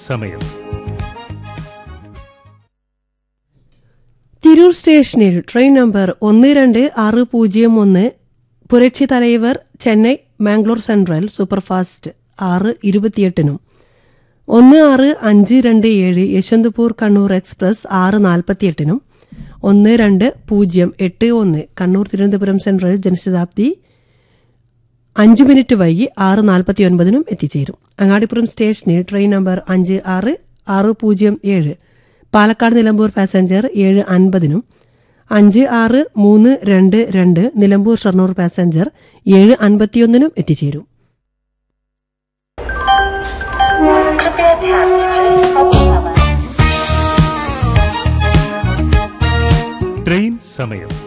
സമയം തിരൂർ സ്റ്റേഷനിൽ train number ഒന്ന് രണ്ട് ആറ് പൂജ്യം ഒന്ന് പുരക്ഷി തലൈവർ ചെന്നൈ മാംഗ്ലൂർ സെൻട്രൽ സൂപ്പർഫാസ്റ്റ് ആറ് ഇരുപത്തിയെട്ടിനും ഒന്ന് ആറ് അഞ്ച് രണ്ട് ഏഴ് യശ്വന്ത്പൂർ കണ്ണൂർ എക്സ്പ്രസ് ആറ് നാൽപ്പത്തിയെട്ടിനും ഒന്ന് രണ്ട് പൂജ്യം എട്ട് ഒന്ന് കണ്ണൂർ തിരുവനന്തപുരം സെൻട്രൽ ജനശതാബ്ദി അഞ്ച് മിനിറ്റ് വൈകി ആറ് നാൽപ്പത്തി ഒൻപതിനും എത്തിച്ചേരും അങ്ങാടിപ്പുറം സ്റ്റേഷനിൽ ട്രെയിൻ നമ്പർ അഞ്ച് ആറ് ആറ് പൂജ്യം ഏഴ് പാലക്കാട് നിലമ്പൂർ പാസഞ്ചർ ഏഴ് അൻപതിനും അഞ്ച് ആറ് മൂന്ന് രണ്ട് രണ്ട് നിലമ്പൂർ ഷൊർണൂർ പാസഞ്ചർ ഏഴ് അൻപത്തിയൊന്നിനും എത്തിച്ചേരും Prepare passengers for Palace. Train സമയം